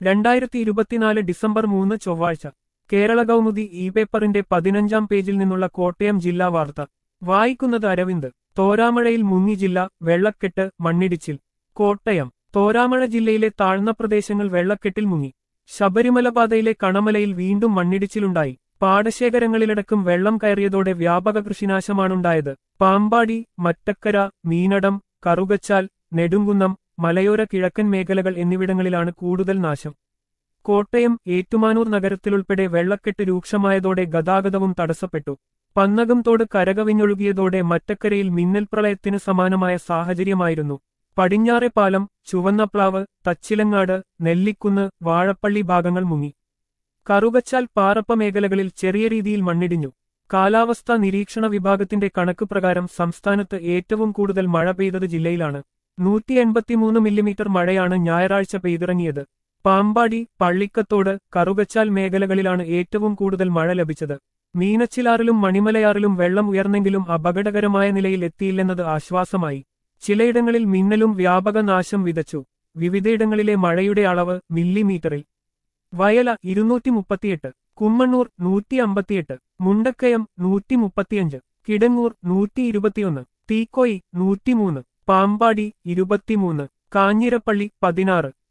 രണ്ടായിരത്തി ഇരുപത്തിനാല് ഡിസംബർ മൂന്ന് ചൊവ്വാഴ്ച കേരള കൗമുദി ഇ പേപ്പറിന്റെ പതിനഞ്ചാം പേജിൽ നിന്നുള്ള കോട്ടയം ജില്ലാ വാർത്ത വായിക്കുന്നത് അരവിന്ദ് തോരാമഴയിൽ മുങ്ങി ജില്ല വെള്ളക്കെട്ട് മണ്ണിടിച്ചിൽ കോട്ടയം തോരാമഴ ജില്ലയിലെ താഴ്ന്ന പ്രദേശങ്ങൾ വെള്ളക്കെട്ടിൽ മുങ്ങി ശബരിമല പാതയിലെ കണമലയിൽ വീണ്ടും മണ്ണിടിച്ചിലുണ്ടായി പാടശേഖരങ്ങളിലടക്കം വെള്ളം കയറിയതോടെ വ്യാപക കൃഷിനാശമാണുണ്ടായത് പാമ്പാടി മറ്റക്കര മീനടം കറുകച്ചാൽ നെടുങ്കുന്നം മലയോര കിഴക്കൻ മേഖലകൾ എന്നിവിടങ്ങളിലാണ് കൂടുതൽ നാശം കോട്ടയം ഏറ്റുമാനൂർ നഗരത്തിലുൾപ്പെടെ വെള്ളക്കെട്ട് രൂക്ഷമായതോടെ ഗതാഗതവും തടസ്സപ്പെട്ടു പന്നകം തോട് കരകവിഞ്ഞൊഴുകിയതോടെ മറ്റക്കരയിൽ മിന്നൽ പ്രളയത്തിന് സമാനമായ സാഹചര്യമായിരുന്നു പടിഞ്ഞാറെ പാലം ചുവന്നപ്ലാവ് തച്ചിലങ്ങാട് നെല്ലിക്കുന്ന് വാഴപ്പള്ളി ഭാഗങ്ങൾ മുങ്ങി കറുകച്ചാൽ പാറപ്പ മേഖലകളിൽ ചെറിയ രീതിയിൽ മണ്ണിടിഞ്ഞു കാലാവസ്ഥാ നിരീക്ഷണ വിഭാഗത്തിന്റെ കണക്ക് പ്രകാരം സംസ്ഥാനത്ത് ഏറ്റവും കൂടുതൽ മഴ പെയ്തത് ജില്ലയിലാണ് നൂറ്റി എൺപത്തിമൂന്ന് മില്ലിമീറ്റർ മഴയാണ് ഞായറാഴ്ച പെയ്തിറങ്ങിയത് പാമ്പാടി പള്ളിക്കത്തോട് കറുകച്ചാൽ മേഖലകളിലാണ് ഏറ്റവും കൂടുതൽ മഴ ലഭിച്ചത് മീനച്ചിലാറിലും മണിമലയാറിലും വെള്ളം ഉയർന്നെങ്കിലും അപകടകരമായ നിലയിൽ എത്തിയില്ലെന്നത് ആശ്വാസമായി ചിലയിടങ്ങളിൽ മിന്നലും വ്യാപക നാശം വിതച്ചു വിവിധയിടങ്ങളിലെ മഴയുടെ അളവ് മില്ലിമീറ്ററിൽ വയല ഇരുന്നൂറ്റി മുപ്പത്തിയെട്ട് കുമ്മണ്ണൂർ നൂറ്റി അമ്പത്തിയെട്ട് മുണ്ടക്കയം നൂറ്റി മുപ്പത്തിയഞ്ച് കിടങ്ങൂർ നൂറ്റി ഇരുപത്തിയൊന്ന് തീക്കോയി നൂറ്റിമൂന്ന് പാമ്പാടി ഇരുപത്തിമൂന്ന് കാഞ്ഞിരപ്പള്ളി പതിനാറ്